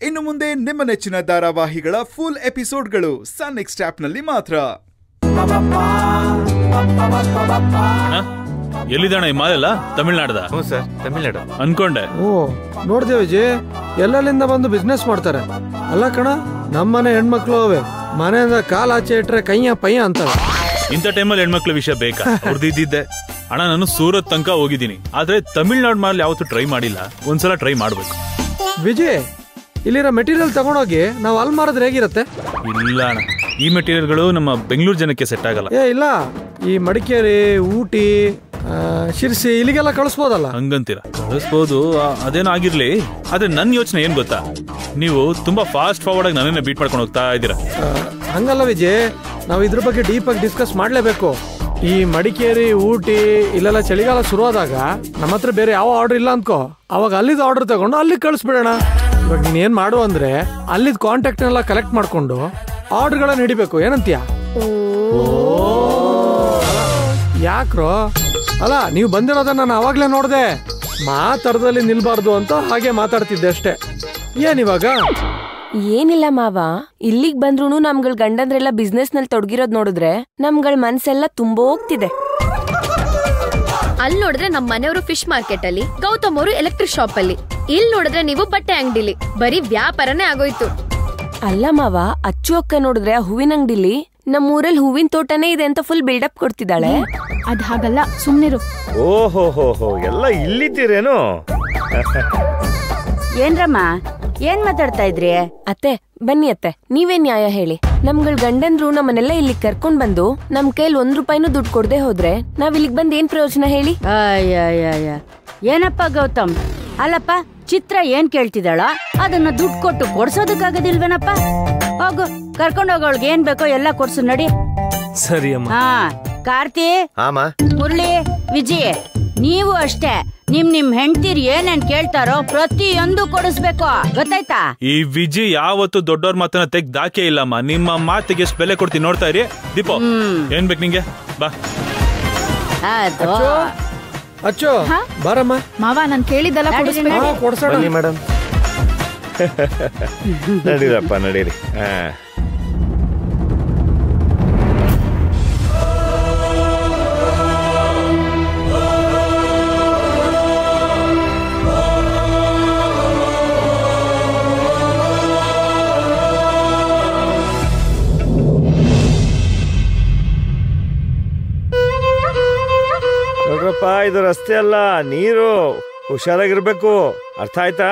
ಇನ್ನು ಮುಂದೆ ನಿಮ್ಮ ನೆಚ್ಚಿನ ಧಾರಾವಾಹಿಗಳ ಫುಲ್ ಎಪಿಸೋಡ್ಗಳು ಸನ್ ನೆಕ್ಸ್ಟ್ ಆಪ್ನಲ್ಲಿ ಮಾತ್ರ ಅಣ್ಣ ಎಲ್ಲಿದಣ್ಣ ಈ ಮಾಲೆಲ್ಲ ತಮಿಳ್ನಾಡ್ದ ಹ್ಞೂ ಸರ್ ತಮಿಳ್ನಾಡು ಅನ್ಕೊಂಡೆ ಓ ನೋಡ್ದೆ ವಿಜಯ್ ಎಲ್ಲೆಲ್ಲಿಂದ ಬಂದು ಬಿಸ್ನೆಸ್ ಮಾಡ್ತಾರೆ ಅಲ್ಲ ಕಣ ನಮ್ಮನೆ ಹೆಣ್ಮಕ್ಳು ಅವೆ ಮನೆಯಿಂದ ಕಾಲ್ ಆಚೆ ಇಟ್ರೆ ಕೈಯ ಪಯ್ಯ ಅಂತಾರೆ ಇಂಥ ಟೈಮಲ್ಲಿ ಹೆಣ್ಮಕ್ಳ ವಿಷಯ ಬೇಕಾ ಹೊಡೆದಿದ್ದೆ ಅಣ್ಣ ನಾನು ಸೂರತ್ ತನಕ ಹೋಗಿದ್ದೀನಿ ಆದ್ರೆ ತಮಿಳ್ನಾಡು ಮಾಲ್ ಯಾವತ್ತೂ ಟ್ರೈ ಮಾಡಿಲ್ಲ ಒಂದ್ಸಲ ಟ್ರೈ ಮಾಡ್ಬೇಕು ವಿಜಯ್ ಇಲ್ಲಿರೋ ಮೆಟೀರಿಯಲ್ ತಗೊಂಡೋಗಿ ನಾವು ಅಲ್ಲಿ ಮಾರಿದ್ರೆ ಹೇಗಿರತ್ತೆ ಇಲ್ಲ ಅಣ್ಣ ಈ ಮೆಟೀರಿಯಲ್ಗಳು ನಮ್ಮ ಬೆಂಗಳೂರು ಜನಕ್ಕೆ ಸೆಟ್ ಆಗಲ್ಲ ಏ ಇಲ್ಲ ಈ ಮಡಿಕೇರಿ ಊಟಿ ಆ, ಶಿರ್ಸಿ ಇಲ್ಲಿಗೆಲ್ಲ ಕಳಿಸ್ಬೋದಲ್ಲ ಹಂಗಂತೀರ ಕಳಿಸ್ಬೋದು ಆ- ಅದೇನೋ ಆಗಿರ್ಲಿ ಆದ್ರೆ ನನ್ನ ಯೋಚನೆ ಏನ್ ಗೊತ್ತಾ ನೀವು ತುಂಬಾ ಫಾಸ್ಟ್ ಫಾರ್ವರ್ಡ್ ಆಗಿ ನನ್ನನ್ನ ಬೀಟ್ ಮಾಡ್ಕೊಂಡು ಹೋಗ್ತಾ ಇದ್ದೀರಾ ಆ, ಹಂಗಲ್ಲ ವಿಜಯ್ ನಾವು ಇದ್ರ ಬಗ್ಗೆ ಡೀಪ್ ಆಗಿ ಡಿಸ್ಕಸ್ ಮಾಡ್ಲೇಬೇಕು ಈ ಮಡಿಕೇರಿ ಊಟಿ ಇಲ್ಲೆಲ್ಲ ಚಳಿಗಾಲ ಶುರುವಾದಾಗ ನಮ್ಮ ಹತ್ರ ಬೇರೆ ಯಾವ ಆರ್ಡರ್ ಇಲ್ಲ ಅನ್ಕೋ ಅವಾಗ ಅಲ್ಲಿದ್ ಆರ್ಡರ್ ತಗೊಂಡು ಅಲ್ಲಿಗೆ ಕಳಿಸ್ಬಿಡೋಣ ಇವಾಗ ನೀನ್ ಏನ್ ಮಾಡು ಅಂದ್ರೆ ಅಲ್ಲಿದ್ ಕಾಂಟ್ಯಾಕ್ಟ್ ಎಲ್ಲ ಕಲೆಕ್ಟ್ ಮಾಡ್ಕೊಂಡು ಆರ್ಡರ್ಗಳನ್ನ ಹಿಡಿಬೇಕು ಏನಂತೀಯ ಯಾಕ್ರೋ ಅಲ್ಲ ನೀವು ಬಂದಿರೋದನ್ನ ನಾನು ಅವಾಗ್ಲೇ ನೋಡ್ದೆ ಮಾತಾಡ್ದಲ್ಲಿ ನಿಲ್ಬಾರ್ದು ಅಂತ ಹಾಗೆ ಮಾತಾಡ್ತಿದ್ದೆ ಅಷ್ಟೇ ಏನಿವಾಗ ಏನಿಲ್ಲ ಮಾವ ಇಲ್ಲಿಗ್ ಬಂದ್ರೂನು ನಮ್ಗಳ ಗಂಡಂದ್ರೆಲ್ಲ ಬಿಸ್ನೆಸ್ ನಲ್ಲಿ ತೊಡಗಿರೋದ್ ನೋಡಿದ್ರೆ ನಮ್ಗಳ ಮನ್ಸೆಲ್ಲ ತುಂಬೋಗ್ತಿದೆ ಅಲ್ಲಿ ನೋಡಿದ್ರೆ ನಮ್ ಮನೆಯವರು ಫಿಶ್ ಮಾರ್ಕೆಟ್ ಅಲ್ಲಿ ಗೌತಮ್ ಅವರು ಎಲೆಕ್ಟ್ರಿಕ್ ಶಾಪ್ ಅಲ್ಲಿ ಇಲ್ಲಿ ನೋಡಿದ್ರೆ ನೀವು ಬಟ್ಟೆ ಅಂಗಡಿಲಿ ಬರೀ ವ್ಯಾಪಾರನೇ ಆಗೋಯ್ತು ಅಲ್ಲ ಮಾವ ಅಚ್ಚು ಅಕ್ಕ ನೋಡಿದ್ರೆ ಆ ಹೂವಿನ ಅಂಗಡಿಲಿ ನಮ್ಮೂರಲ್ಲಿ ಹೂವಿನ ತೋಟನೇ ಇದೆ ಅಂತ ಫುಲ್ ಬಿಲ್ಡಪ್ ಕೊಡ್ತಿದ್ದಾಳೆ ಅದ್ ಹಾಗಲ್ಲ ಸುಮ್ನಿರು ಓಹೋ ಹೋ ಹೋ ಎಲ್ಲ ಇಲ್ಲಿದ್ದೀರೇನು ಏನ್ರಮ್ಮ ಏನ್ ಮಾತಾಡ್ತಾ ಇದ್ರಿ ಅತ್ತೆ ಬನ್ನಿ ಅತ್ತೆ ನೀವೇ ನ್ಯಾಯ ಹೇಳಿ ನಮ್ಗಳ ಗಂಡಂದ್ರು ನಮ್ಮನ್ನೆಲ್ಲ ಇಲ್ಲಿ ಕರ್ಕೊಂಡ್ ಬಂದು ನಮ್ ಕೈಲಿ ಒಂದ್ ರೂಪಾಯಿನೂ ದುಡ್ಡು ಕೊಡದೆ ಹೋದ್ರೆ ನಾವ್ ಇಲ್ಲಿಗ್ ಬಂದ್ ಏನ್ ಪ್ರಯೋಜನ ಹೇಳಿ ಅಯ್ಯಯ್ಯಯ್ಯ ಏನಪ್ಪ ಗೌತಮ್ ಅಲ್ಲಪ್ಪ ಚಿತ್ರ ಏನ್ ಕೇಳ್ತಿದ್ದಾಳ ಅದನ್ನ ದುಡ್ಡು ಕೊಟ್ಟು ಕೊಡ್ಸೋದಕ್ಕಾಗದಿಲ್ವೇನಪ್ಪ ಹೋಗು ಕರ್ಕೊಂಡೋಗೋಳ್ಗೆ ಏನ್ ಬೇಕೋ ಎಲ್ಲ ಕೊಡ್ಸು ನಡಿ ಸರಿ ಅಮ್ಮ ಹಾ ಕಾರ್ತಿ ಆಮ ಮುರಳಿ ವಿಜಯ್ ನೀವು ಅಷ್ಟೇ ನಿಮ್ ನಿಮ್ ಹೆಂಡ್ತೀರ್ ಏನೇನ್ ಕೇಳ್ತಾರೋ ಪ್ರತಿಯೊಂದು ಕೊಡಿಸ್ಬೇಕು ಗೊತ್ತಾಯ್ತಾ ಈ ವಿಜಿ ಯಾವತ್ತು ದೊಡ್ಡವ್ರ ಮಾತನ್ನ ತೆಗ್ದಾಕೆ ಇಲ್ಲಮ್ಮ ನಿಮ್ಮ ಮಾತಿಗೆ ಎಷ್ಟು ಬೆಲೆ ಕೊಡ್ತೀನಿ ನೋಡ್ತಾ ಇರಿ ದೀಪೋ ಏನ್ ಬೇಕು ನಿಂಗೆ ಬಾ ಅದು ಅಚ್ಚು ಬಾರಮ್ಮ ಮಾವ ನಾನ್ ಕೇಳಿದ್ದೆಲ್ಲ ಕೊಡಿಸ್ಬೇಕು ಹಾ ಕೊಡ್ಸೋಣ ಬನ್ನಿ ಮೇಡಮ್ ನಡೀರಪ್ಪ ನಡೀರಿ ಹಾ ನೋಡ್ರಪ್ಪ ಇದು ರಸ್ತೆ ಅಲ್ಲ ನೀರು ಹುಷಾರಾಗಿರ್ಬೇಕು ಅರ್ಥ ಆಯ್ತಾ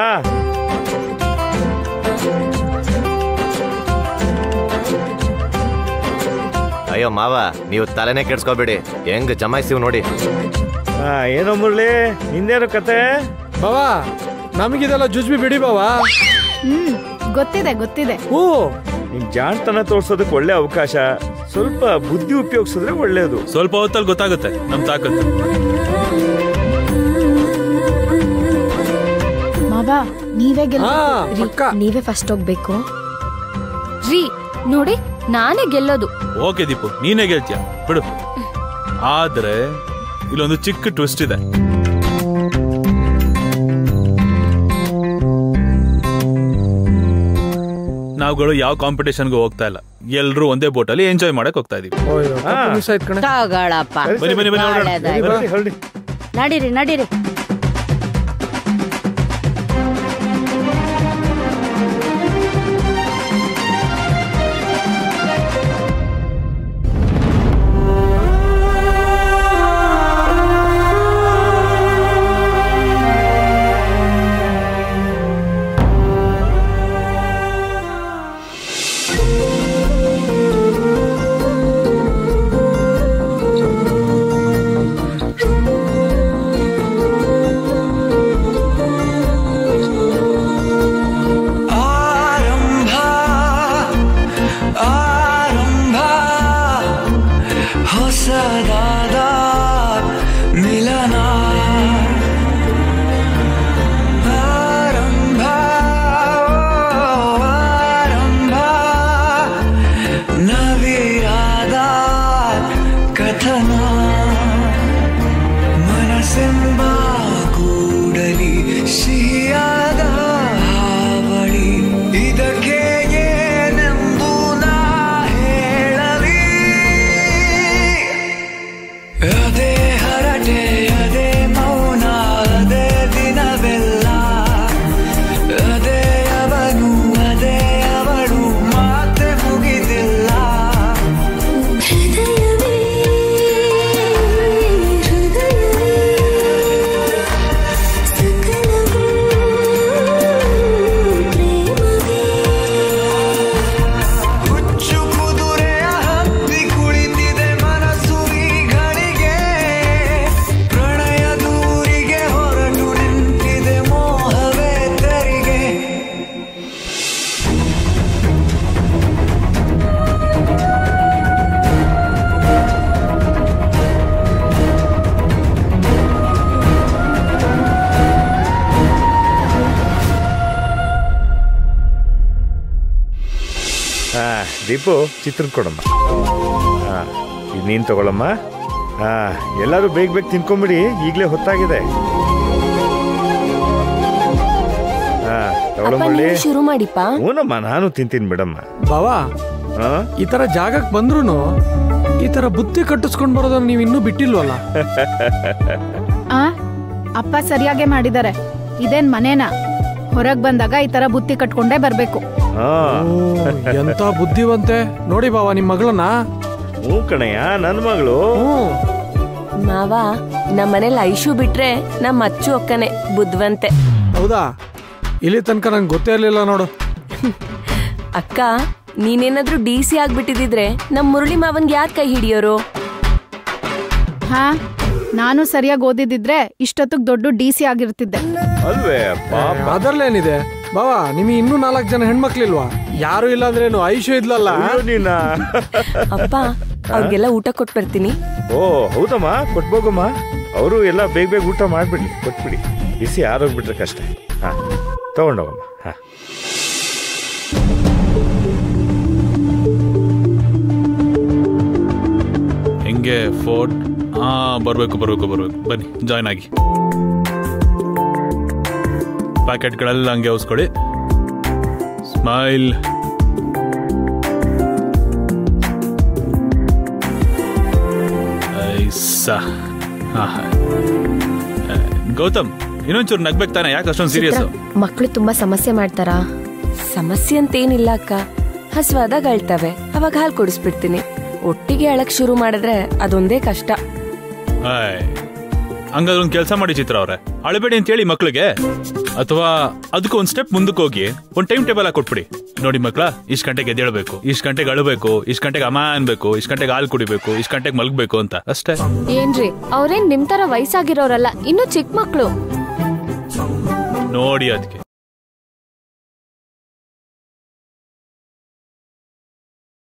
ಅಯ್ಯೋ ಮಾವ ನೀವು ತಲೆನೇ ಕೆಡ್ಸ್ಕೊಬೇಡಿ ಹೆಂಗ್ ಜಮಾಯಿಸಿವ್ ನೋಡಿ ಹಾ ಏನೋ ಮುರಳಿ ನಿಂದೇನು ಕತೆ ಬಾವಾ ನಮಗಿದೆಲ್ಲ ಜುಜ್ಬಿ ಬಿಡಿ ಬಾವಾ ಹ್ಮ್ ಗೊತ್ತಿದೆ ಗೊತ್ತಿದೆ ಹ್ಞೂ ನಿನ್ ಜಾಣ್ತನ ತೋರ್ಸೋದಕ್ಕೆ ಒಳ್ಳೆ ಅವಕಾಶ ಸ್ವಲ್ಪ ಬುದ್ಧಿ ಉಪಯೋಗಿಸಿದ್ರೆ ಒಳ್ಳೇದು ಸ್ವಲ್ಪ ಹೊತ್ತಲ್ಲಿ ಗೊತ್ತಾಗುತ್ತೆ ನಮ್ ತಾಕತ್ತು ಮಾವ ನೀವೇ ಗೆಲ್ ಹಾ ಪಕ್ಕ ನೀವೇ ಫಸ್ಟ್ ಹೋಗ್ಬೇಕು ರೀ ನೋಡಿ ನಾನೇ ಗೆಲ್ಲೋದು ಓಕೆ ದೀಪು ನೀನೇ ಗೆಲ್ತೀಯ ಬಿಡು ಆದ್ರೆ ಇಲ್ಲೊಂದು ಚಿಕ್ಕ ಟ್ವಿಸ್ಟ್ ಇದೆ ನಾವುಗಳು ಯಾವ ಕಾಂಪಿಟೇಷನ್ಗೂ ಹೋಗ್ತಾ ಇಲ್ಲ ಎಲ್ರು ಒಂದೇ ಬೋಟಲ್ಲಿ ಎಂಜಾಯ್ ಮಾಡಕ್ ಹೋಗ್ತಾ ಇದೀವಿ ಅಯ್ಯೋ, ತಪ್ಪು miss ಆಯ್ತು ಕಣೆ ತಗೊಳಪ್ಪ ಬನ್ನಿ ಬನ್ನಿ ಬನ್ನಿ ಹೊರಡೋಣ. ಒಳ್ಳೇದಾಯ್ತು. ಹೊರಡಿ, ಹೊರಡಿ. ನಡೀರಿ ನಡೀರಿ ಹಾ ದೀಪು ಚಿತ್ರ ಕೊಡಮ್ಮ ಹಾ ಇದು ನೀನು ತಗೊಳಮ್ಮ ಹಾ ಎಲ್ಲರೂ ಬೇಗ ಬೇಗ ತಿನ್ಕೊಂಬಿಡಿ ಈಗಲೇ ಹೊತ್ತಾಗಿದೆ ಹಾ ಅಪ್ಪ ತಗೊಳಮ್ಮಳ್ಳಿ ನೀವು ಶುರು ಮಾಡಿಪ್ಪ ಹ್ಞೂನಮ್ಮ ನಾನು ತಿಂತೀನಿ ಬಿಡಮ್ಮ ಬಾವಾ ಹಾ ಈ ತರ ಜಾಗಕ್ಕೆ ಬಂದ್ರೂ ಈ ತರ ಬುತ್ತಿ ಕಟ್ಟಿಸ್ಕೊಂಡ್ ಬರೋದನ್ನ ನೀವು ಇನ್ನೂ ಬಿಟ್ಟಿಲ್ವಲ್ಲ ಆ ಅಪ್ಪ ಸರಿಯಾಗೇ ಮಾಡಿದ್ದಾರೆ ಇದೇನ್ ಮನೇನ ಹೊರಗ್ ಬಂದಾಗ ಈ ತರ ಬುತ್ತಿ ಕಟ್ಕೊಂಡೇ ಬರ್ಬೇಕು ಹಾ ಓ, ಎಂತ ಬುದ್ಧಿವಂತೆ ನೋಡಿ ಬಾವ ನಿಮ್ ಮಗಳನ್ನ ಹ್ಞೂ ಕಣಯ್ಯ ನನ್ನ ಮಗಳು ಹ್ಮ್ ಮಾವ ನಮ್ಮನೇಲಿ ಐಶು ಬಿಟ್ರೆ ನಮ್ಮ ಅಚ್ಚು ಅಕ್ಕನೆ ಬುದ್ಧವಂತೆ ಹೌದಾ ಇಲ್ಲಿ ತನಕ ನಂಗೆ ಗೊತ್ತೇ ಇರ್ಲಿಲ್ಲ ನೋಡು ಅಕ್ಕ ನೀನೇನಾದ್ರೂ ಡಿ ಸಿ ಆಗ್ಬಿಟ್ಟಿದ್ರೆ ನಮ್ ಮುರಳಿ ಮಾವನ್ಗೆ ಯಾಕೆ ಕೈ ಹಿಡಿಯೋರು ಹಾ ನಾನು ಸರಿಯಾಗಿ ಓದಿದಿದ್ರೆ ಇಷ್ಟೊತ್ತಿಗೆ ದೊಡ್ಡ ಡಿ ಸಿ ಆಗಿರ್ತಿದ್ದೆ ಅಲ್ವೇ ಪಾಪ ಅದರಲ್ಲೇನಿದೆ ಬಾವಾ ನಿಮಗೆ ಇನ್ನೂ ನಾಲ್ಕು ಜನ ಹೆಣ್ಮಕ್ಳಿಲ್ವಾ ಯಾರು ಇಲ್ಲ ಅಂದ್ರೇನು ಐಶು ಇದ್ಲಲ್ಲ ಅಯ್ಯೋ ನೀನ ಅಪ್ಪ ಅವ್ರಿಗೆಲ್ಲ ಊಟ ಕೊಟ್ಟು ಬರ್ತೀನಿ ಓ ಹೌದಮ್ಮ ಕೊಟ್ಬೋಗಮ್ಮ ಅವರು ಎಲ್ಲ ಬೇಗ ಬೇಗ ಊಟ ಮಾಡ್ಬಿಡಿ ಕೊಟ್ಬಿಡಿ ಬಿಸಿ ಆರೋಗ್ಬಿಟ್ರೆ ಕಷ್ಟ ಹಾ ತಗೊಂಡೋಗಮ್ಮ ಹಾ ಹೆಂಗೆ ಫೋರ್ಟ್ ಹಾ ಬರ್ಬೇಕು ಬರ್ಬೇಕು ಬರ್ಬೇಕು ಬನ್ನಿ ಜಾಯ್ನ್ ಆಗಿ ಪ್ಯಾಕೆಟ್ಗಳೆಲ್ಲ ಹಂಗೆ ಉಸ್ಕೊಳ್ಳಿ ಸ್ಮೈಲ್ ಐಸಾ ಹಾ ಹಾ. ಆ, ಗೌತಮ್ ಇನ್ನೊಂಚೂರು ನಗ್ಬೇಕು ತಾನೆ ಯಾಕೆ ಅಷ್ಟೊಂದು ಸೀರಿಯಸ್ ಮಕ್ಕಳು ತುಂಬಾ ಸಮಸ್ಯೆ ಮಾಡ್ತಾರಾ ಸಮಸ್ಯೆ ಅಂತೇನಿಲ್ಲ ಅಕ್ಕ ಹಸುವಾದಾಗ ಅಳ್ತವೆ ಅವಾಗ ಹಾಲು ಕುಡಿಸ್ಬಿಡ್ತೀನಿ ಒಟ್ಟಿಗೆ ಅಳಕ್ ಶುರು ಮಾಡಿದ್ರೆ ಅದೊಂದೇ ಕಷ್ಟ ಹಂಗಾದ್ರೆ ಒಂದು ಕೆಲಸ ಮಾಡಿ ಚಿತ್ರ ಅವ್ರೆ ಅಳಬೇಡಿ ಅಂತ ಹೇಳಿ ಮಕ್ಳಿಗೆ ಅಥವಾ ಅದಕ್ಕೆ ಒಂದು ಸ್ಟೆಪ್ ಮುಂದಕ್ಕೆ ಹೋಗಿ ಒಂದು ಟೈಮ್ ಟೇಬಲ್ ಹಾಕಿ ಕೊಟ್ಬಿಡಿ ನೋಡಿ ಮಕ್ಳ ಇಷ್ಟು ಗಂಟೆಗೆ ಎದ್ದೇಳಬೇಕು ಇಷ್ಟು ಗಂಟೆಗೆ ಅಳಬೇಕು ಇಷ್ಟು ಗಂಟೆಗೆ ಅಮ್ಮ ಅನ್ಬೇಕು ಇಷ್ಟು ಗಂಟೆಗೆ ಹಾಲು ಕುಡಿಬೇಕು ಇಷ್ಟು ಗಂಟೆಗೆ ಮಲಗಬೇಕು ಅಂತ ಅಷ್ಟೇ ಏನ್ರಿ ಅವ್ರೇನ್ ನಿಮ್ ತರ ವಯಸ್ಸಾಗಿರೋರಲ್ಲ ಇನ್ನು ಚಿಕ್ಕ ಮಕ್ಳು ನೋಡಿ ಅದಕ್ಕೆ